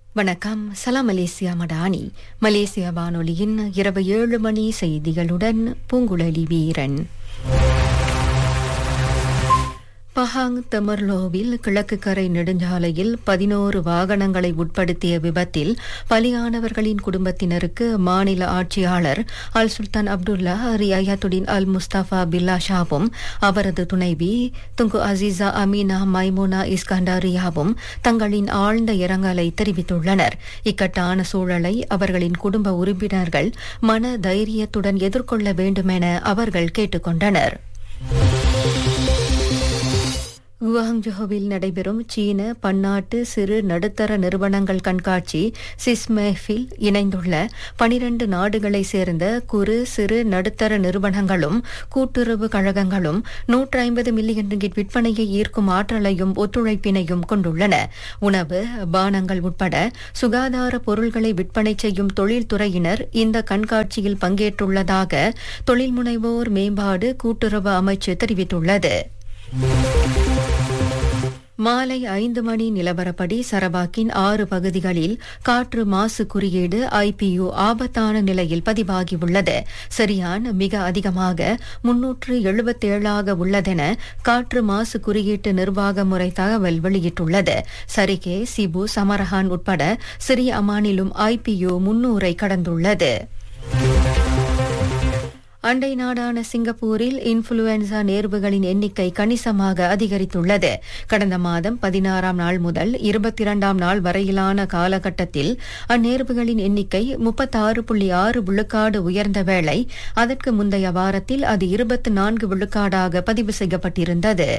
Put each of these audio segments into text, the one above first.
வணக்கம் சலாம் மலேசியா மடானி மலேசிய வானொலியின் இரவு ஏழு மணி செய்திகளுடன் பூங்குழலி வீரன் பஹாங் தெமர்லோவில் கிழக்கு கரை நெடுஞ்சாலையில் பதினோரு வாகனங்களை உட்படுத்திய விபத்தில் பலியானவர்களின் குடும்பத்தினருக்கு மாநில ஆட்சியாளர் அல் சுல்தான் அப்துல்லா ரியாயத்துடின் அல் முஸ்தபா பில்லா ஷாவும் அவரது துணைவி துங்கு அசீசா அமீனா மைமுனா இஸ்கண்டாரியாவும் தங்களின் ஆழ்ந்த இரங்கலை தெரிவித்துள்ளனர் இக்கட்டான சூழலை அவர்களின் குடும்ப உறுப்பினர்கள் மன தைரியத்துடன் எதிர்கொள்ள வேண்டுமென அவர்கள் கேட்டுக்கொண்டனர் குவாங்ஜோவில் நடைபெறும் சீன பன்னாட்டு சிறு நடுத்தர நிறுவனங்கள் கண்காட்சி சிஸ்மேஃபில் இணைந்துள்ள பனிரண்டு நாடுகளை சேர்ந்த குறு சிறு நடுத்தர நிறுவனங்களும் கூட்டுறவு கழகங்களும் நூற்று ஐம்பது மில்லியன் ரிங்கிட் விற்பனையை ஈர்க்கும் ஆற்றலையும் ஒத்துழைப்பினையும் கொண்டுள்ளன உணவு பானங்கள் உட்பட சுகாதார பொருள்களை விற்பனை செய்யும் தொழில்துறையினர் இந்த கண்காட்சியில் பங்கேற்றுள்ளதாக தொழில் முனைவோர் மேம்பாடு கூட்டுறவு அமைச்சு தெரிவித்துள்ளது மாலை ஐந்து மணி நிலவரப்படி சரபாக்கின் ஆறு பகுதிகளில் காற்று மாசு குறியீடு ஐபியு ஆபத்தான நிலையில் பதிவாகியுள்ளது சரியான் மிக அதிகமாக முன்னூற்று எழுபத்தேழாக உள்ளதென காற்று மாசு குறியீட்டு நிர்வாக முறை தகவல் வெளியிட்டுள்ளது சரிகே சிபு சமரஹான் உட்பட சிறிய அமானிலும் ஐபியு முன்னூரை கடந்துள்ளது அண்டை நாடான சிங்கப்பூரில் இன்ஃபுளுவன்சா நேர்வுகளின் எண்ணிக்கை கணிசமாக அதிகரித்துள்ளது கடந்த மாதம் பதினாறாம் நாள் முதல் இருபத்தி இரண்டாம் நாள் வரையிலான காலகட்டத்தில் அந்நேர்வுகளின் எண்ணிக்கை முப்பத்தாறு புள்ளி ஆறு விழுக்காடு உயர்ந்த வேளை அதற்கு முந்தைய வாரத்தில் அது இருபத்தி நான்கு விழுக்காடாக பதிவு செய்யப்பட்டிருந்தது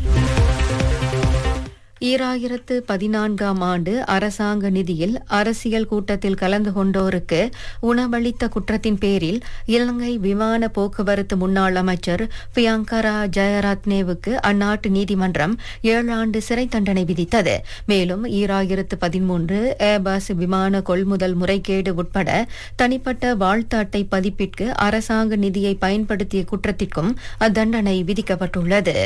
ஈராயிரத்து பதினான்காம் ஆண்டு அரசாங்க நிதியில் அரசியல் கூட்டத்தில் கலந்து கொண்டோருக்கு உணவளித்த குற்றத்தின் பேரில் இலங்கை விமான போக்குவரத்து முன்னாள் அமைச்சர் பியங்கரா ஜெயரத்னேவுக்கு அந்நாட்டு நீதிமன்றம் ஏழு ஆண்டு சிறை தண்டனை விதித்தது மேலும் ஈராயிரத்து பதிமூன்று ஏர்பஸ் விமான கொள்முதல் முறைகேடு உட்பட தனிப்பட்ட வாழ்த்து அட்டை பதிப்பிற்கு அரசாங்க நிதியை பயன்படுத்திய குற்றத்திற்கும் அத்தண்டனை விதிக்கப்பட்டுள்ளது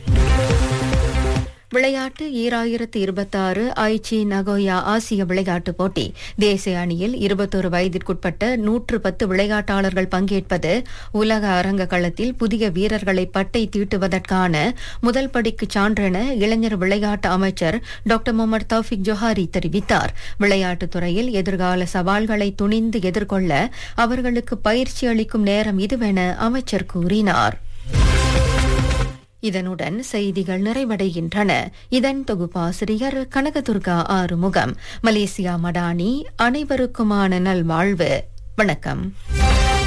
விளையாட்டு ஈராயிரத்து இருபத்தாறு ஐச்சி நகோயா ஆசிய விளையாட்டுப் போட்டி தேசிய அணியில் இருபத்தொரு வயதிற்குட்பட்ட நூற்று பத்து விளையாட்டாளர்கள் பங்கேற்பது உலக அரங்க களத்தில் புதிய வீரர்களை பட்டை தீட்டுவதற்கான முதல் படிக்கு சான்றென இளைஞர் விளையாட்டு அமைச்சர் டாக்டர் முகமது தௌஃபிக் ஜொஹாரி தெரிவித்தார் விளையாட்டுத் துறையில் எதிர்கால சவால்களை துணிந்து எதிர்கொள்ள அவர்களுக்கு பயிற்சி அளிக்கும் நேரம் இதுவென அமைச்சர் கூறினார் இதனுடன் செய்திகள் நிறைவடைகின்றன இதன் தொகுப்பாசிரியர் கனகதுர்கா ஆறுமுகம் மலேசியா மடானி அனைவருக்குமான நல்வாழ்வு வணக்கம்